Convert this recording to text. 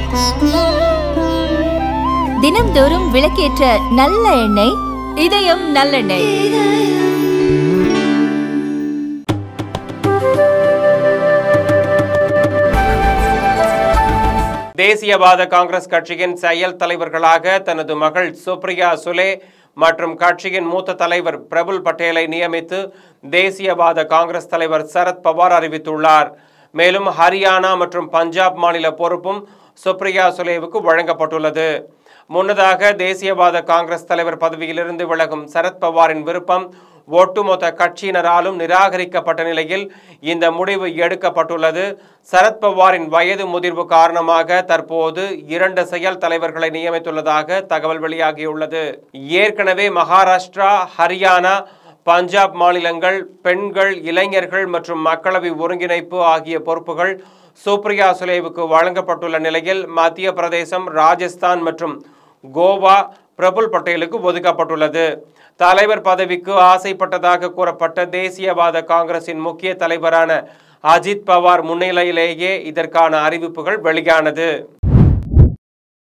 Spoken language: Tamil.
தினம்தோறும் விளக்கேற்ற நல்ல எண்ணெய் இதயம் நல்லெண்ணெய் தேசியவாத காங்கிரஸ் கட்சியின் செயல் தலைவர்களாக தனது மகள் சுப்ரியா சுலே மற்றும் கட்சியின் மூத்த தலைவர் பிரபுல் பட்டேலை நியமித்து தேசியவாத காங்கிரஸ் தலைவர் சரத் பவார் அறிவித்துள்ளார் மேலும் ஹரியானா மற்றும் பஞ்சாப் மாநில பொறுப்பும் சுப்ரியா சுலேவுக்கு வழங்கப்பட்டுள்ளது முன்னதாக தேசியவாத காங்கிரஸ் தலைவர் பதவியிலிருந்து விலகும் சரத் பவாரின் விருப்பம் ஒட்டுமொத்த கட்சியினராலும் நிராகரிக்கப்பட்ட நிலையில் இந்த முடிவு எடுக்கப்பட்டுள்ளது சரத் பவாரின் வயது முதிர்வு காரணமாக தற்போது இரண்டு செயல் தலைவர்களை நியமித்துள்ளதாக தகவல் வெளியாகியுள்ளது ஏற்கனவே மகாராஷ்டிரா ஹரியானா பஞ்சாப் மாநிலங்கள் பெண்கள் இளைஞர்கள் மற்றும் மக்களவை ஒருங்கிணைப்பு ஆகிய பொறுப்புகள் சுப்ரியா சுலேவுக்கு வழங்கப்பட்டுள்ள நிலையில் மத்திய பிரதேசம் ராஜஸ்தான் மற்றும் கோவா பிரபுல் பட்டேலுக்கு ஒதுக்கப்பட்டுள்ளது தலைவர் பதவிக்கு ஆசைப்பட்டதாக கூறப்பட்ட தேசியவாத காங்கிரசின் முக்கிய தலைவரான அஜித் பவார் முன்னிலையிலேயே இதற்கான அறிவிப்புகள் வெளியானது